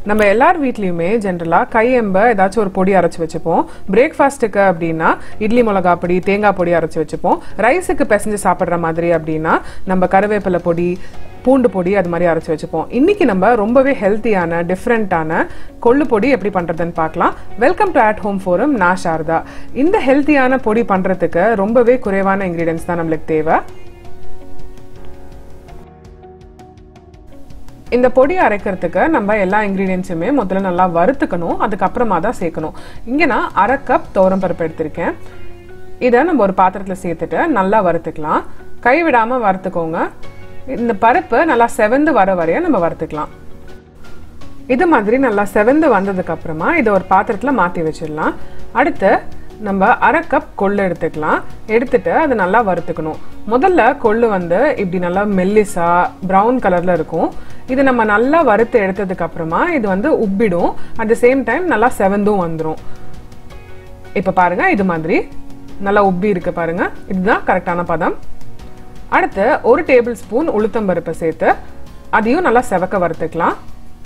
நம்ம எல்லார் வீட்லயுமே ஜென்ரலா கையெம்ப ஏதாச்சும் ஒரு பொடி அரைச்சு வச்சுப்போம் பிரேக்ஃபாஸ்ட்டுக்கு அப்படின்னா இட்லி மிளகா பொடி தேங்காய் பொடி அரைச்சு வச்சுப்போம் ரைஸுக்கு பிசைஞ்சு சாப்பிட்ற மாதிரி அப்படின்னா நம்ம கருவேப்பிலை பொடி பூண்டு பொடி அது மாதிரி அரைச்சு வச்சுப்போம் இன்னைக்கு நம்ம ரொம்பவே ஹெல்த்தியான டிஃப்ரெண்ட்டான கொள்ளு பொடி எப்படி பண்றதுன்னு பார்க்கலாம் welcome to at home forum நான் சாரதா இந்த ஹெல்த்தியான பொடி பண்றதுக்கு ரொம்பவே குறைவான இன்கிரீடியன்ஸ் தான் நம்மளுக்கு தேவை இந்த பொடி அரைக்கிறதுக்கு நம்ம எல்லா இன்க்ரீடியன்ஸுமே முதல்ல நல்லா வறுத்துக்கணும் அதுக்கப்புறமா தான் சேர்க்கணும் இங்கே நான் அரை கப் பருப்பு எடுத்திருக்கேன் இதை நம்ம ஒரு பாத்திரத்தில் சேர்த்துட்டு நல்லா வறுத்துக்கலாம் கை விடாமல் வறுத்துக்கோங்க இந்த பருப்பு நல்லா செவந்து வர வரைய நம்ம வறுத்துக்கலாம் இது மாதிரி நல்லா செவந்து வந்ததுக்கு அப்புறமா இதை ஒரு பாத்திரத்தில் மாற்றி வச்சிடலாம் அடுத்து நம்ம அரை கப் கொள்ளு எடுத்துக்கலாம் எடுத்துட்டு அதை நல்லா வறுத்துக்கணும் முதல்ல கொள்ளு வந்து இப்படி நல்லா மெல்லிசா ப்ரௌன் கலர்ல இருக்கும் இது நம்ம நல்லா வறுத்து எடுத்ததுக்கு அப்புறமா இது வந்து உப்பிடும் அட் த சேம் டைம் நல்லா செவந்தும் வந்துடும் இப்போ பாருங்க இது மாதிரி நல்லா உப்பி இருக்கு பாருங்க இதுதான் கரெக்டான பதம் அடுத்து ஒரு டேபிள் ஸ்பூன் உளுத்தம்பருப்பை சேர்த்து அதையும் நல்லா செவக்க வறுத்துக்கலாம்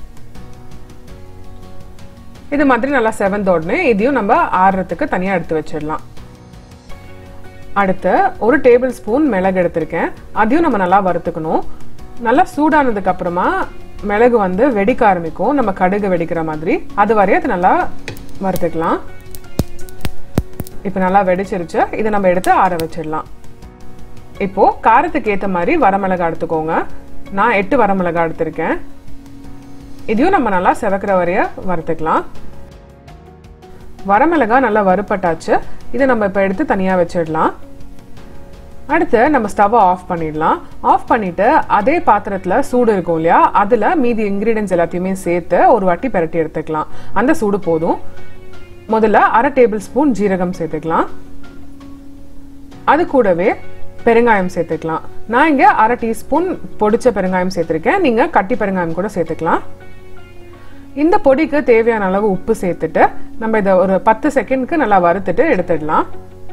இது மாதிரி நல்லா செவந்த உடனே இதையும் நம்ம ஆறுறதுக்கு தனியாக எடுத்து வச்சிடலாம் அடுத்து ஒரு டேபிள் ஸ்பூன் மிளகு எடுத்திருக்கேன் அதையும் நம்ம நல்லா வறுத்துக்கணும் நல்லா சூடானதுக்கு அப்புறமா மிளகு வந்து வெடிக்க ஆரம்பிக்கும் நம்ம கடுகு வெடிக்கிற மாதிரி அது வரையும் அது நல்லா வறுத்துக்கலாம் இப்போ நல்லா வெடிச்சிருச்சு இதை நம்ம எடுத்து ஆற வச்சிடலாம் இப்போ காரத்துக்கு ஏற்ற மாதிரி வரமிளகா எடுத்துக்கோங்க நான் எட்டு வரமிளகா எடுத்திருக்கேன் இதையும் நம்ம நல்லா செவக்கிற வரைய வறுத்துக்கலாம் வரமிளகா நல்லா வறுப்பட்டாச்சு இதை நம்ம இப்போ எடுத்து தனியாக வச்சிடலாம் அடுத்து நம்ம ஸ்டவ்வை ஆஃப் பண்ணிடலாம் ஆஃப் பண்ணிட்டு அதே பாத்திரத்தில் சூடு இருக்கும் இல்லையா அதில் மீதி இன்க்ரீடியன்ஸ் எல்லாத்தையுமே சேர்த்து ஒரு வாட்டி பெரட்டி எடுத்துக்கலாம் அந்த சூடு போதும் முதல்ல அரை டேபிள் ஸ்பூன் ஜீரகம் சேர்த்துக்கலாம் அது கூடவே பெருங்காயம் சேர்த்துக்கலாம் நான் இங்கே அரை டீஸ்பூன் பொடிச்ச பெருங்காயம் சேர்த்துருக்கேன் நீங்கள் கட்டி பெருங்காயம் கூட சேர்த்துக்கலாம் இந்த பொடிக்கு தேவையான அளவு உப்பு சேர்த்துட்டு நம்ம இதை ஒரு பத்து செகண்ட்க்கு நல்லா வறுத்துட்டு எடுத்துடலாம்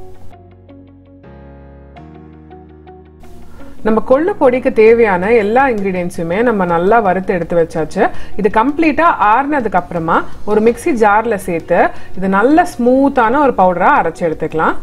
நம்ம கொள்ளு பொடிக்கு தேவையான எல்லா இன்க்ரீடியன்ஸுமே நம்ம நல்லா வறுத்து எடுத்து வச்சாச்சு இது கம்ப்ளீட்டா ஆறுனதுக்கு அப்புறமா ஒரு மிக்சி ஜார்ல சேர்த்து இது நல்ல ஸ்மூத்தான ஒரு பவுடரா அரைச்சு எடுத்துக்கலாம்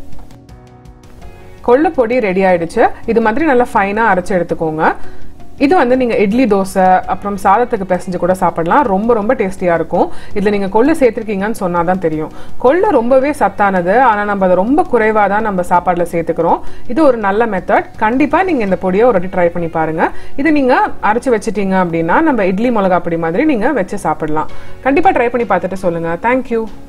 கொள்ளு பொடி ரெடி ஆயிடுச்சு இது மாதிரி நல்லா ஃபைனா அரைச்சு எடுத்துக்கோங்க இது வந்து நீங்க இட்லி தோசை அப்புறம் சாதத்துக்கு பிசைஞ்சு கூட சாப்பிடலாம் ரொம்ப ரொம்ப டேஸ்டியா இருக்கும் இதுல நீங்க கொள்ளு சேர்த்திருக்கீங்கன்னு சொன்னாதான் தெரியும் கொள்ளு ரொம்பவே சத்தானது ஆனா நம்ம அதை ரொம்ப குறைவா தான் நம்ம சாப்பாடுல சேர்த்துக்கிறோம் இது ஒரு நல்ல மெத்தட் கண்டிப்பா நீங்க இந்த பொடியை ஒரு வாட்டி ட்ரை பண்ணி பாருங்க இது நீங்க அரைச்சு வச்சிட்டீங்க அப்படின்னா நம்ம இட்லி மிளகா பொடி மாதிரி நீங்க வச்சு சாப்பிடலாம் கண்டிப்பா ட்ரை பண்ணி பார்த்துட்டு சொல்லுங்க தேங்க்யூ